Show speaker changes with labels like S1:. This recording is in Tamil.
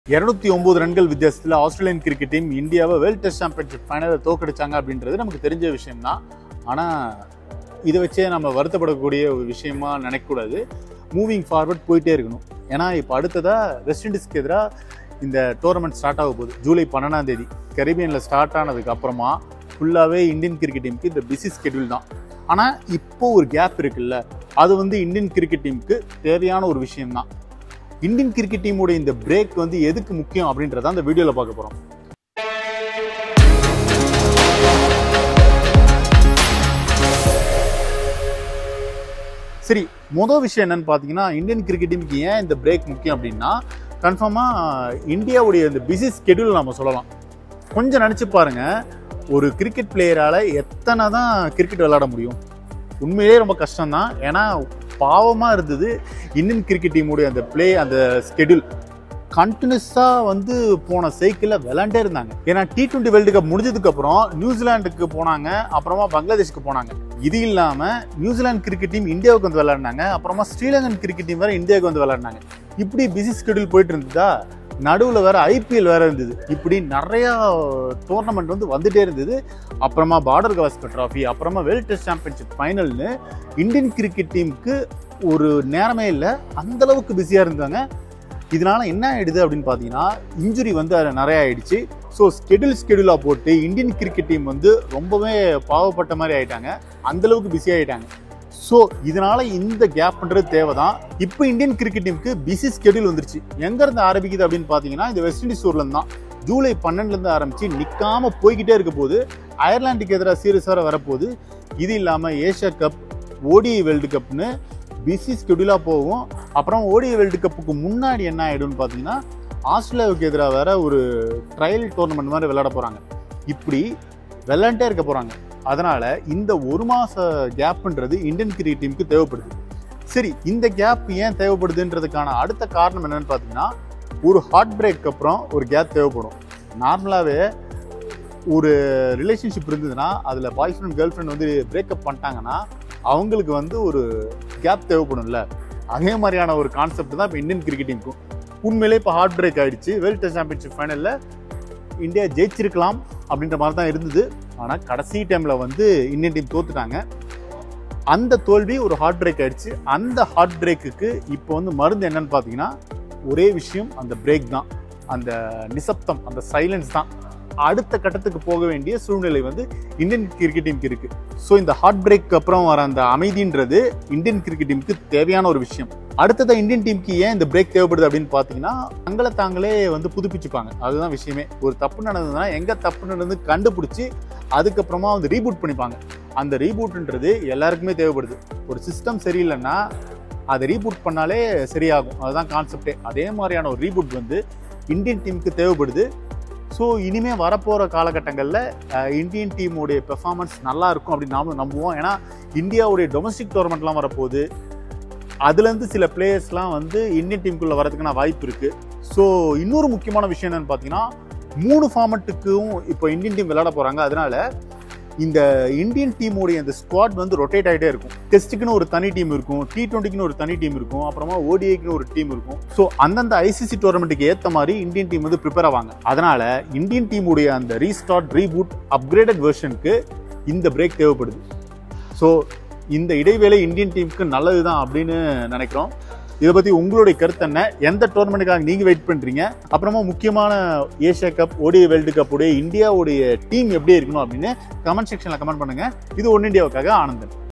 S1: இருநூத்தி ஒன்பது ரன்கள் வித்தியாசத்தில் ஆஸ்திரேலியன் கிரிக்கெட் டீம் இந்தியாவை வேர்ல்ட் டெஸ்ட் சாம்பியன்ஷிப் ஃபைனலில் தோக்கடிச்சாங்க அப்படின்றது நமக்கு தெரிஞ்ச விஷயம் தான் ஆனால் இதை வச்சே நம்ம வருத்தப்படக்கூடிய ஒரு விஷயமா நினைக்கக்கூடாது மூவிங் ஃபார்வர்ட் போயிட்டே இருக்கணும் ஏன்னா இப்போ அடுத்ததாக வெஸ்ட் இண்டீஸ்க்கு எதிராக இந்த டோர்னமெண்ட் ஸ்டார்ட் ஆக போகுது ஜூலை பன்னெண்டாம் தேதி கரீபியனில் ஸ்டார்ட் ஆனதுக்கு அப்புறமா ஃபுல்லாகவே இந்தியன் கிரிக்கெட் டீமுக்கு இந்த பிஸி ஸ்கெடியூல் தான் ஆனால் இப்போ ஒரு கேப் இருக்குல்ல அது வந்து இந்தியன் கிரிக்கெட் டீமுக்கு தேவையான ஒரு விஷயம் தான் இந்தியன் கிரிக்கெட் டீமோட இந்த பிரேக் வந்து எதுக்கு முக்கியம் அப்படின்றத அந்த வீடியோவில் பார்க்க போகிறோம் சரி மொதல் விஷயம் என்னன்னு பார்த்தீங்கன்னா இந்தியன் கிரிக்கெட் டீமுக்கு ஏன் இந்த பிரேக் முக்கியம் அப்படின்னா கன்ஃபார்மாக இந்தியாவுடைய இந்த பிஸி ஸ்கெடியூல் நம்ம சொல்லலாம் கொஞ்சம் நினச்சி பாருங்க ஒரு கிரிக்கெட் பிளேயரால் எத்தனை தான் கிரிக்கெட் விளையாட முடியும் உண்மையிலேயே ரொம்ப கஷ்டம்தான் ஏன்னா பாவமாக இருந்தது இந்தியன் கிரிக்கெட் டீமுடைய அந்த ப்ளே அந்த ஸ்கெடியூல் கண்டினியூஸாக வந்து போன சைக்கிளில் விளாண்டே இருந்தாங்க ஏன்னா டி டுவெண்ட்டி வேர்ல்டு கப் முடிஞ்சதுக்கு அப்புறம் நியூசிலாந்துக்கு போனாங்க அப்புறமா பங்களாதேஷ்க்கு போனாங்க இது இல்லாமல் நியூசிலாந்து கிரிக்கெட் டீம் இந்தியாவுக்கு வந்து விளையாடினாங்க அப்புறமா ஸ்ரீலங்கன் கிரிக்கெட் டீம் வேற இந்தியாவுக்கு வந்து விளையாடினாங்க இப்படி பிஸி ஸ்கெடியூல் போயிட்டு இருந்ததா நடுவில் வேற ஐபிஎல் வேற இருந்தது இப்படி நிறையா டோர்னமெண்ட் வந்து வந்துட்டே இருந்தது அப்புறமா பார்டர் கவாஸ்கர் ட்ராஃபி அப்புறமா வேர்ல்ட் டெஸ்ட் சாம்பியன்ஷிப் ஃபைனல்னு இந்தியன் கிரிக்கெட் டீமுக்கு ஒரு நேரமே இல்லை அந்த அளவுக்கு பிஸியாக இருந்தாங்க இதனால என்ன ஆயிடுது அப்படின்னு பார்த்தீங்கன்னா இன்ஜுரி வந்து அது நிறைய ஆயிடுச்சு ஸோ ஸ்கெடியூல் ஸ்கெடியூலாக போட்டு இந்தியன் கிரிக்கெட் டீம் வந்து ரொம்பவே பாவப்பட்ட மாதிரி ஆயிட்டாங்க அந்த அளவுக்கு பிஸி ஆயிட்டாங்க ஸோ இதனால இந்த கேப்ன்றது தேவை தான் இப்போ இந்தியன் கிரிக்கெட் டீமுக்கு பிஸி ஸ்கெடியூல் வந்துருச்சு எங்கேருந்து ஆரம்பிக்குது அப்படின்னு பார்த்தீங்கன்னா இந்த வெஸ்ட் இண்டீஸ் ஊர்லேருந்து தான் ஜூலை பன்னெண்டுலேருந்து ஆரம்பித்து நிற்காம போய்கிட்டே இருக்க போது அயர்லாண்டுக்கு எதிராக சீரியஸ் வர வரப்போகுது இது இல்லாமல் ஏஷியா கப் ஓடிஐ வேர்ல்டு கப்னு பிஸி ஸ்கெடியூலாக போகும் அப்புறம் ஓடிஐ வேர்ல்டு கப்புக்கு முன்னாடி என்ன ஆகிடும்னு பார்த்தீங்கன்னா ஆஸ்திரேலியாவுக்கு எதிராக வேற ஒரு ட்ரையல் டோர்னமெண்ட் மாதிரி விளையாட போகிறாங்க இப்படி விளையாண்டே இருக்க போகிறாங்க அதனால் இந்த ஒரு மாத கேப்புன்றது இந்தியன் கிரிக்கெட் டீமுக்கு தேவைப்படுது சரி இந்த கேப் ஏன் தேவைப்படுதுன்றதுக்கான அடுத்த காரணம் என்னன்னு பார்த்தீங்கன்னா ஒரு ஹார்ட் பிரேக் அப்புறம் ஒரு கேப் தேவைப்படும் நார்மலாகவே ஒரு ரிலேஷன்ஷிப் இருந்ததுன்னா அதில் பாய் ஃப்ரெண்ட் கேர்ள் ஃப்ரெண்ட் வந்து பிரேக்கப் பண்ணிட்டாங்கன்னா அவங்களுக்கு வந்து ஒரு கேப் தேவைப்படும்ல அதே மாதிரியான ஒரு கான்செப்ட் தான் இப்போ இந்தியன் கிரிக்கெட் டீமுக்கும் உண்மையிலே இப்போ ஹார்ட் பிரேக் ஆயிடுச்சு வேர்ல்ட் டெஸ்ட் சாம்பியன்ஷிப் ஃபைனலில் இந்தியா ஜெயிச்சிருக்கலாம் அப்படின்ற மாதிரி தான் இருந்தது ஆனால் கடைசி டைமில் வந்து இந்தியன் டீம் தோத்துட்டாங்க அந்த தோல்வி ஒரு ஹார்ட் பிரேக் ஆயிடுச்சு அந்த ஹார்ட் பிரேக்குக்கு இப்போ வந்து மருந்து என்னன்னு பார்த்தீங்கன்னா ஒரே விஷயம் அந்த பிரேக் தான் அந்த நிசப்தம் அந்த சைலன்ஸ் தான் அடுத்த கட்டத்துக்கு போக வேண்டிய சூழ்நிலை வந்து இந்தியன் கிரிக்கெட் டீமுக்கு இருக்கு ஸோ இந்த ஹார்ட் பிரேக் அப்புறம் வர அந்த அமைதின்றது இந்தியன் கிரிக்கெட் டீமுக்கு தேவையான ஒரு விஷயம் அடுத்ததா இந்தியன் டீமுக்கு ஏன் இந்த பிரேக் தேவைப்படுது அப்படின்னு பார்த்தீங்கன்னா தங்களை தாங்களே வந்து புதுப்பிச்சுப்பாங்க அதுதான் விஷயமே ஒரு தப்பு நடந்ததுன்னா எங்க தப்பு நடந்து கண்டுபிடிச்சி அதுக்கப்புறமா வந்து ரீபூட் பண்ணிப்பாங்க அந்த ரீபூட்ன்றது எல்லாருக்குமே தேவைப்படுது ஒரு சிஸ்டம் சரியில்லைன்னா அதை ரீபூட் பண்ணாலே சரியாகும் அதுதான் கான்செப்டே அதே மாதிரியான ஒரு ரீபூட் வந்து இந்தியன் டீமுக்கு தேவைப்படுது ஸோ இனிமேல் வரப்போகிற காலகட்டங்களில் இந்தியன் டீமுடைய பெர்ஃபார்மன்ஸ் நல்லா இருக்கும் அப்படின்னு நாமளும் நம்புவோம் ஏன்னா இந்தியாவுடைய டொமஸ்டிக் டோர்னமெண்ட்லாம் வரப்போகுது அதுலேருந்து சில பிளேயர்ஸ்லாம் வந்து இந்தியன் டீமுக்குள்ளே வரதுக்கான வாய்ப்பு இருக்குது ஸோ இன்னொரு முக்கியமான விஷயம் என்னென்னு பார்த்தீங்கன்னா மூணு ஃபார்மெட்டுக்கும் இப்போ இந்தியன் டீம் விளையாட போகிறாங்க அதனால இந்த இந்தியன் டீமுடைய இந்த ஸ்குவாட் வந்து ரொட்டேட் ஆகிட்டே இருக்கும் டெஸ்ட்டுக்குன்னு ஒரு தனி டீம் இருக்கும் டி டுவெண்ட்டிக்குன்னு ஒரு தனி டீம் இருக்கும் அப்புறமா ஓடிஐக்குன்னு ஒரு டீம் இருக்கும் ஸோ அந்தந்த ஐசிசி டோர்னமெண்ட்டுக்கு ஏற்ற மாதிரி இந்தியன் டீம் வந்து ப்ரிப்பேர் ஆவாங்க அதனால இந்தியன் டீமுடைய அந்த ரீஸ்டார்ட் ரீபூட் அப்கிரேடட் வெர்ஷனுக்கு இந்த பிரேக் தேவைப்படுது ஸோ இந்த இடைவேளை இந்தியன் டீமுக்கு நல்லது தான் அப்படின்னு நினைக்கிறோம் இதை பற்றி உங்களுடைய கருத்து என்ன எந்த டோர்னமெண்ட்டுக்காக நீங்கள் வெயிட் பண்ணுறீங்க அப்புறமா முக்கியமான Asia cup ODI world cup உடைய இந்தியாவுடைய டீம் எப்படி இருக்கணும் அப்படின்னு கமெண்ட் செக்ஷனில் கமெண்ட் பண்ணுங்கள் இது ஒன் இந்தியாவுக்காக ஆனந்தன்